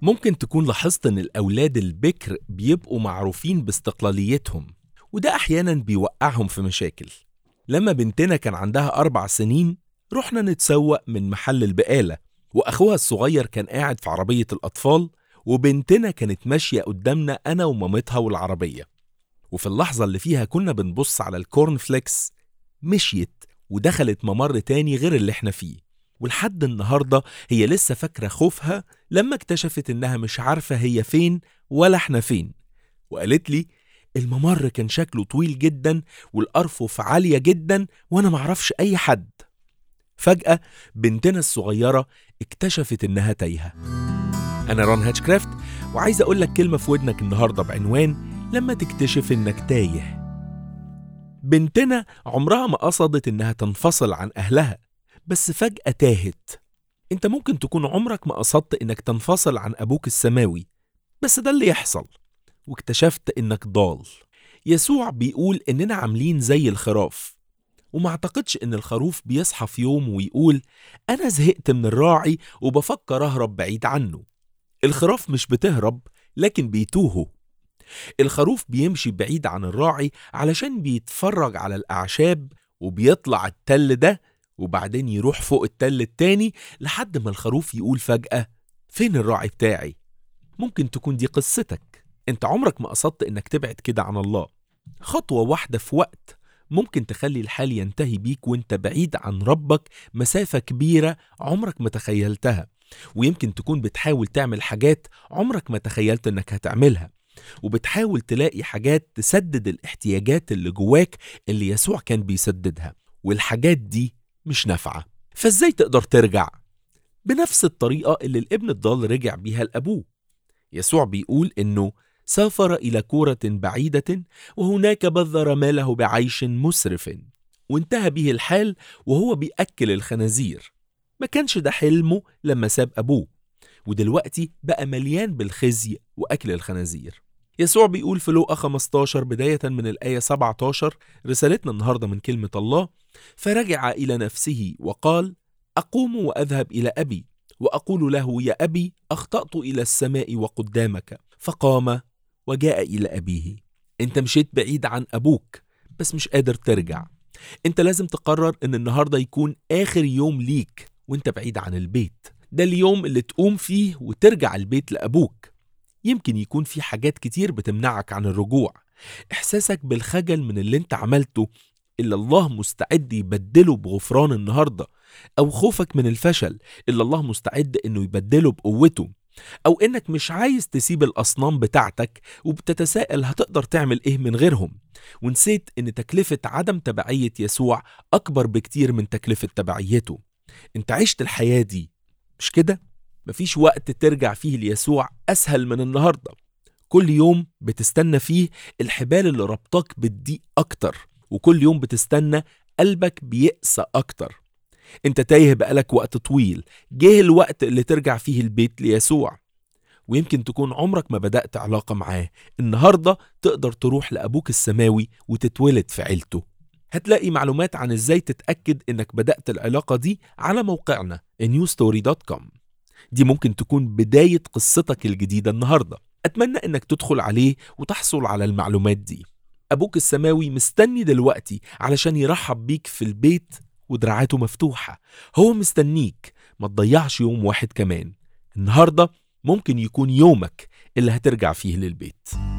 ممكن تكون لاحظت إن الأولاد البكر بيبقوا معروفين باستقلاليتهم وده أحيانا بيوقعهم في مشاكل لما بنتنا كان عندها أربع سنين رحنا نتسوق من محل البقالة وأخوها الصغير كان قاعد في عربية الأطفال وبنتنا كانت ماشية قدامنا أنا ومامتها والعربية وفي اللحظة اللي فيها كنا بنبص على الكورن فليكس مشيت ودخلت ممر تاني غير اللي احنا فيه ولحد النهاردة هي لسه فاكرة خوفها لما اكتشفت إنها مش عارفة هي فين ولا احنا فين وقالت لي الممر كان شكله طويل جدا والأرفف عالية جدا وأنا معرفش أي حد فجأة بنتنا الصغيرة اكتشفت إنها تايهة أنا رون هاتشكرافت وعايز أقول لك كلمة في ودنك النهاردة بعنوان لما تكتشف إنك تايه بنتنا عمرها ما قصدت إنها تنفصل عن أهلها بس فجأة تاهت أنت ممكن تكون عمرك ما قصدت إنك تنفصل عن أبوك السماوي بس ده اللي يحصل واكتشفت إنك ضال يسوع بيقول إننا عاملين زي الخراف وما اعتقدش إن الخروف بيصحى في يوم ويقول أنا زهقت من الراعي وبفكر أهرب بعيد عنه الخراف مش بتهرب لكن بيتوهوا الخروف بيمشي بعيد عن الراعي علشان بيتفرج على الأعشاب وبيطلع التل ده وبعدين يروح فوق التل التاني لحد ما الخروف يقول فجأة فين الراعي بتاعي؟ ممكن تكون دي قصتك انت عمرك ما قصدت انك تبعد كده عن الله خطوة واحدة في وقت ممكن تخلي الحال ينتهي بيك وانت بعيد عن ربك مسافة كبيرة عمرك ما تخيلتها ويمكن تكون بتحاول تعمل حاجات عمرك ما تخيلت انك هتعملها وبتحاول تلاقي حاجات تسدد الاحتياجات اللي جواك اللي يسوع كان بيسددها والحاجات دي مش نافعة فازاي تقدر ترجع؟ بنفس الطريقة اللي الابن الضال رجع بيها لأبوه يسوع بيقول إنه سافر إلى كورة بعيدة وهناك بذر ماله بعيش مسرف وانتهى به الحال وهو بيأكل الخنازير ما كانش ده حلمه لما ساب أبوه ودلوقتي بقى مليان بالخزي وأكل الخنازير يسوع بيقول في لوقا 15 بداية من الآية 17 رسالتنا النهاردة من كلمة الله فرجع إلى نفسه وقال أقوم وأذهب إلى أبي وأقول له يا أبي أخطأت إلى السماء وقدامك فقام وجاء إلى أبيه أنت مشيت بعيد عن أبوك بس مش قادر ترجع أنت لازم تقرر أن النهاردة يكون آخر يوم ليك وأنت بعيد عن البيت ده اليوم اللي تقوم فيه وترجع البيت لأبوك يمكن يكون في حاجات كتير بتمنعك عن الرجوع إحساسك بالخجل من اللي أنت عملته اللي الله مستعد يبدله بغفران النهاردة أو خوفك من الفشل اللي الله مستعد إنه يبدله بقوته أو إنك مش عايز تسيب الأصنام بتاعتك وبتتساءل هتقدر تعمل إيه من غيرهم ونسيت إن تكلفة عدم تبعية يسوع أكبر بكتير من تكلفة تبعيته أنت عشت الحياة دي مش كده؟ مفيش وقت ترجع فيه ليسوع أسهل من النهاردة كل يوم بتستنى فيه الحبال اللي ربطك بتضيق أكتر وكل يوم بتستنى قلبك بيقسى أكتر انت تايه بقالك وقت طويل جه الوقت اللي ترجع فيه البيت ليسوع ويمكن تكون عمرك ما بدأت علاقة معاه النهاردة تقدر تروح لأبوك السماوي وتتولد في عيلته هتلاقي معلومات عن ازاي تتأكد انك بدأت العلاقة دي على موقعنا newstory.com دي ممكن تكون بداية قصتك الجديدة النهاردة أتمنى انك تدخل عليه وتحصل على المعلومات دي أبوك السماوي مستني دلوقتي علشان يرحب بيك في البيت ودراعاته مفتوحة هو مستنيك ما تضيعش يوم واحد كمان النهاردة ممكن يكون يومك اللي هترجع فيه للبيت